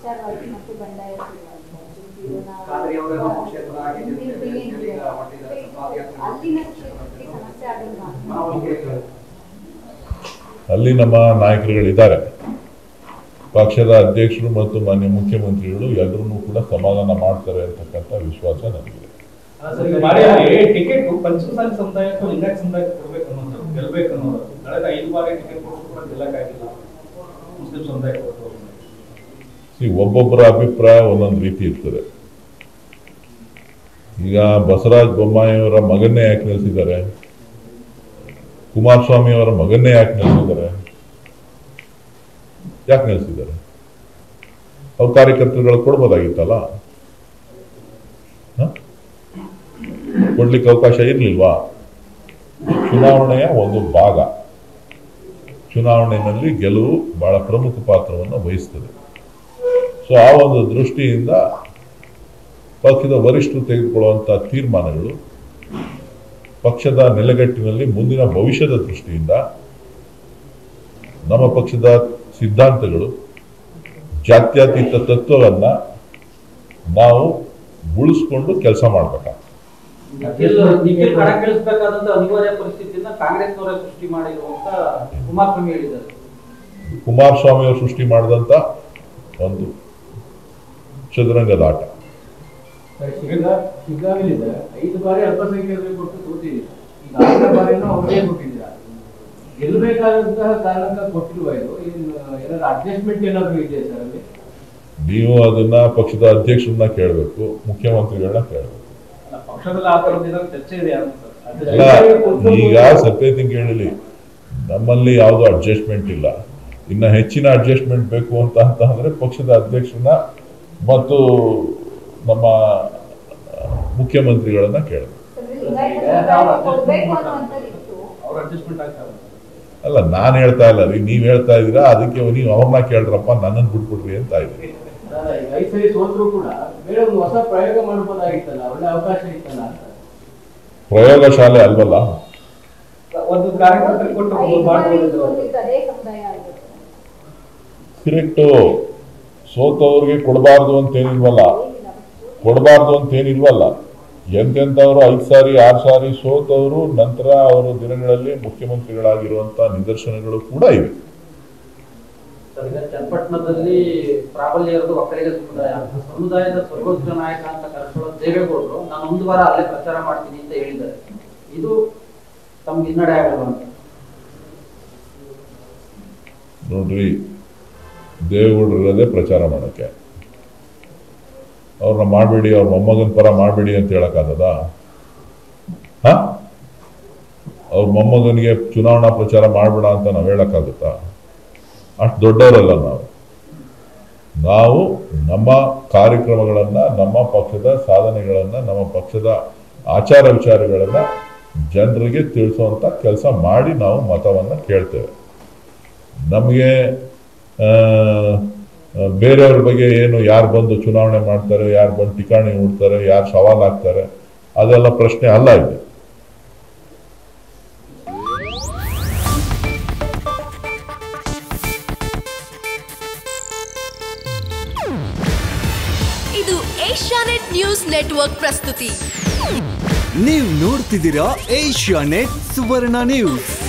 ವಿಚಾರವಾಗಿ ಮತ್ತು ಬಂಡಾಯ ಖಾದ್ರಿ ಅವರ ಕ್ಷೇತ್ರ ಆಗಿದೆ ಅಂತ ಹೇಳಿ ಈಗ ಹೊರಟಿದ್ದಾರೆ. ಪಾದಯಾತ್ರೆ ಅಲ್ಲಿನ ಕ್ಷೇತ್ರಕ್ಕೆ ಸಮಸ್ಯೆ ಆಗಲ್ವಾ ಮನವೊಲಿಕೆ ಅಲ್ಲಿ ನಮ್ಮ ನಾಯಕರುಗಳಿದ್ದಾರೆ ಪಕ್ಷದ ಅಧ್ಯಕ್ಷರು ಮತ್ತು ಮಾನ್ಯ ಮುಖ್ಯಮಂತ್ರಿಗಳು ಎಲ್ಲರನ್ನೂ ಕೂಡ ಸಮಾಧಾನ ಮಾಡ್ತಾರೆ ಅಂತಕ್ಕಂಥ ವಿಶ್ವಾಸ ನನಗಿದೆ ಟಿಕೆಟ್ ಪಂಚಮಸಾಲಿ ಸಮುದಾಯಕ್ಕೂ ಲಿಂಗಾಯತ ಸಮುದಾಯಕ್ಕೆ ಕೊಡ್ಬೇಕು ಅನ್ನೋದು ಗೆಲ್ಬೇಕು ಅನ್ನೋದು ಕಳೆದ ಐದು ಬಾರಿ ಟಿಕೆಟ್ ಕೊಟ್ಟು ಕೂಡ ಗೆಲ್ಲಕ್ಕಾಗಿಲ್ಲ ಮುಸ್ಲಿಂ ಸಮುದಾಯಕ್ಕೆ ಕೊಟ್ಟು See, ಒಬ್ಬೊಬ್ಬರ ಅಭಿಪ್ರಾಯ ಒಂದೊಂದು ರೀತಿ ಇರ್ತದೆ ಈಗ ಬಸವರಾಜ ಬೊಮ್ಮಾಯಿಯವರ ಮಗನ್ನೇ ಯಾಕೆ ನಿಲ್ಲಿಸಿದ್ದಾರೆ ಕುಮಾರಸ್ವಾಮಿ ಅವರ ಮಗನ್ನೇ ಯಾಕೆ ನಿಲ್ಲಿಸಿದ್ದಾರೆ ಯಾಕೆ ನಿಲ್ಲಿಸಿದ್ದಾರೆ ಅವ್ರ ಕಾರ್ಯಕರ್ತರುಗಳು ಕೊಡ್ಬೋದಾಗಿತ್ತಲ್ಲ ಹ? ಕೊಡ್ಲಿಕ್ಕೆ ಅವಕಾಶ ಇರಲಿಲ್ವಾ ಚುನಾವಣೆಯ ಒಂದು ಭಾಗ ಚುನಾವಣೆಯಲ್ಲಿ ಗೆಲುವು ಬಹಳ ಪ್ರಮುಖ ಪಾತ್ರವನ್ನು ವಹಿಸ್ತದೆ ಸೊ ಆ ಒಂದು ದೃಷ್ಟಿಯಿಂದ ಪಕ್ಷದ ವರಿಷ್ಠರು ತೆಗೆದುಕೊಳ್ಳುವಂಥ ತೀರ್ಮಾನಗಳು ಪಕ್ಷದ ನೆಲೆಗಟ್ಟಿನಲ್ಲಿ ಮುಂದಿನ ಭವಿಷ್ಯದ ದೃಷ್ಟಿಯಿಂದ ನಮ್ಮ ಪಕ್ಷದ ಸಿದ್ಧಾಂತಗಳು ಜಾತ್ಯತೀತ ತತ್ವವನ್ನ ನಾವು ಉಳಿಸ್ಕೊಂಡು ಕೆಲಸ ಮಾಡ್ಬೇಕಾಗ್ತದೆ ನಿಖಿಲ್ ನಿಖಿಲ್ ಕಣಕ್ಕಿಳಿಸಬೇಕಾದಂತ ಅನಿವಾರ್ಯ ಪರಿಸ್ಥಿತಿಯನ್ನ ಕಾಂಗ್ರೆಸ್ನವರೇ ಸೃಷ್ಟಿ ಮಾಡಿರುವಂತ ಕುಮಾರಸ್ವಾಮಿ ಹೇಳಿದ್ದಾರೆ ಕುಮಾರಸ್ವಾಮಿ ಅವರು ಸೃಷ್ಟಿ ಮಾಡಿದಂಥ ಒಂದು ಚದುರಂಗದ ಆಟ ಶಿಗ್ಗಾವಿಲಿದೆ ಐದು ಬಾರಿ ಅಲ್ಪಸಂಖ್ಯಾತರಿಗೆ ಕೊಟ್ಟು ಸೋತಿದ್ದೀರಾ ಈಗ ಆರನೇ ಬಾರಿನೂ ಅವ್ರಿಗೆ ಕೊಟ್ಟಿದ್ದೀರಾ ಗೆಲ್ಲಬೇಕಾದಂತಹ ಕಾರಣಕ್ಕೆ ಕೊಟ್ಟಿಲ್ವಾ ಇದು ಇನ್ನು ಏನಾದ್ರು ಅಡ್ಜಸ್ಟ್ಮೆಂಟ್ ಏನಾದ್ರು ಇದೆಯಾ ಸರ್ ಅಲ್ಲಿ ನೀವು ಅದನ್ನ ಪಕ್ಷದ ಅಧ್ಯಕ್ಷರನ್ನ ಕೇಳಬೇಕು ಮುಖ್ಯಮಂತ್ರಿಗಳನ್ನ ಕೇಳಬೇಕು ಅಲ್ಲ, ಪಕ್ಷದಲ್ಲಿ ಆ ಥರದ್ದು ಚರ್ಚೆ ಇದೆ ಅಂತ ಅಲ್ಲ ಈಗ ಸತ್ಯತೆ ಕೇಳಲಿ ನಮ್ಮಲ್ಲಿ ಯಾವುದು ಅಡ್ಜಸ್ಟ್ಮೆಂಟ್ ಇಲ್ಲ ಇನ್ನ ಹೆಚ್ಚಿನ ಅಡ್ಜಸ್ಟ್ಮೆಂಟ್ ಬೇಕು ಅಂತ ಅಂತ ಅಂದ್ರೆ ಪಕ್ಷದ ಅಧ್ಯಕ್ಷರನ್ನ ಮತ್ತು ನಮ್ಮ ಆ, ಮುಖ್ಯಮಂತ್ರಿಗಳನ್ನ ಕೇಳಬೇಕು ಲಿಂಗಾಯತ ಕೊಡ್ಬೇಕು ಅನ್ನುವಂಥದ್ದಿತ್ತು ಅವ್ರ ಅಡ್ಜಸ್ಟ್ಮೆಂಟ್ ಆಗ್ತಾರೆ ಅಲ್ಲ ನಾನು ಹೇಳ್ತಾ ಇಲ್ಲ ರೀ ನೀವು ಹೇಳ್ತಾ ಇದ್ದೀರಾ ಅದಕ್ಕೆ ನೀವು ಅವ್ರನ್ನ ಕೇಳ್ರಪ್ಪ ನನ್ನನ್ನು ಬಿಟ್ಬಿಡ್ರಿ ಅಂತ ಇದ್ದೀರಿ ಅಲ್ಲ, ಈಗ ಐದು ಸರಿ ಸೋತ್ರು ಕೂಡ ಬೇರೆ ಒಂದು ಹೊಸ ಪ್ರಯೋಗ ಮಾಡ್ಬೋದಾಗಿತ್ತಲ್ಲ ಒಳ್ಳೆ ಅವಕಾಶ ಇತ್ತಲ್ಲ ಅಂತ ಪ್ರಯೋಗ ಶಾಲೆ ಅಲ್ವಲ್ಲ ಒಂದು ಕಾರ್ಯಕರ್ತರಿಗೆ ಕೊಟ್ಟು ಐದು ಒಂದು ಬಾರಿ ಮಾಡ್ಬೋದು ಸೋತಿದ್ದು ಅದೇ ಸಮುದಾಯ ಆಗಿತ್ತು ಕರೆಕ್ಟು ಸೋತವ್ರಿಗೆ ಕೊಡಬಾರ್ದು ಅಂತೇನಿಲ್ವಲ್ಲ ಕೊಡಬಾರ್ದು ಅಂತೇನಿಲ್ವಲ್ಲ ಎಂತೆಂಥವ್ರು ಐದು ಸಾರಿ ಆರು ಸಾರಿ ಸೋತವರು ನಂತರ ಅವರು ದಿನಗಳಲ್ಲಿ ಮುಖ್ಯಮಂತ್ರಿಗಳಾಗಿರುವಂತ ನಿದರ್ಶನಗಳು ಕೂಡ ಇವೆ ಸರ್, ಈಗ ಚನ್ನಪಟ್ಟಣದಲ್ಲಿ ಪ್ರಾಬಲ್ಯ ಇರೋದು ಒಕ್ಕಲಿಗ ಸಮುದಾಯ ಸಮುದಾಯದ ಸರ್ವೋಚ್ಚ ನಾಯಕ ಅಂತ ಕರೆಸ್ಕೊಳ್ಳೋ ದೇವೇಗೌಡರು ನಾನು ಒಂದು ವಾರ ಅಲ್ಲೇ ಪ್ರಚಾರ ಮಾಡ್ತೀನಿ ಅಂತ ಹೇಳಿದ್ದಾರೆ ಇದು ತಮ್ಗೆ ಹಿನ್ನಡೆ ಆಗಲ್ವಾ ಅಂತ ನೋಡ್ರಿ ದೇವೇಗೌಡರು ಇರೋದೇ ಪ್ರಚಾರ ಮಾಡೋಕ್ಕೆ ಅವ್ರನ್ನ ಮಾಡಬೇಡಿ ಅವ್ರ ಮೊಮ್ಮಗನ ಪರ ಮಾಡಬೇಡಿ ಅಂತ ಹೇಳಕ್ಕಾಗದ ಹಾ ಅವ್ರ ಮೊಮ್ಮಗನಿಗೆ ಚುನಾವಣಾ ಪ್ರಚಾರ ಮಾಡಬೇಡ ಅಂತ ನಾವು ಹೇಳಕ್ಕಾಗುತ್ತಾ ಅಷ್ಟು ದೊಡ್ಡವರಲ್ಲ ನಾವು ನಾವು ನಮ್ಮ ಕಾರ್ಯಕ್ರಮಗಳನ್ನ ನಮ್ಮ ಪಕ್ಷದ ಸಾಧನೆಗಳನ್ನ ನಮ್ಮ ಪಕ್ಷದ ಆಚಾರ ವಿಚಾರಗಳನ್ನ ಜನರಿಗೆ ತಿಳಿಸುವಂತ ಕೆಲಸ ಮಾಡಿ ನಾವು ಮತವನ್ನ ಕೇಳ್ತೇವೆ ನಮಗೆ ಬೇರೆಯವ್ರ ಬಗ್ಗೆ ಏನು ಯಾರು ಬಂದು ಚುನಾವಣೆ ಮಾಡ್ತಾರೆ ಯಾರು ಬಂದು ಠಿಕಾಣಿ ಹೂಡ್ತಾರೆ ಯಾರು ಸವಾಲ್ ಹಾಕ್ತಾರೆ ಅದೆಲ್ಲ ಪ್ರಶ್ನೆ ಅಲ್ಲ ಇದೆ ಇದು ಏಷ್ಯಾನೆಟ್ ನ್ಯೂಸ್ ನೆಟ್ವರ್ಕ್ ಪ್ರಸ್ತುತಿ ನೀವು ನೋಡ್ತಿದ್ದೀರಾ ಏಷ್ಯಾ ನೆಟ್ ಸುವರ್ಣ ನ್ಯೂಸ್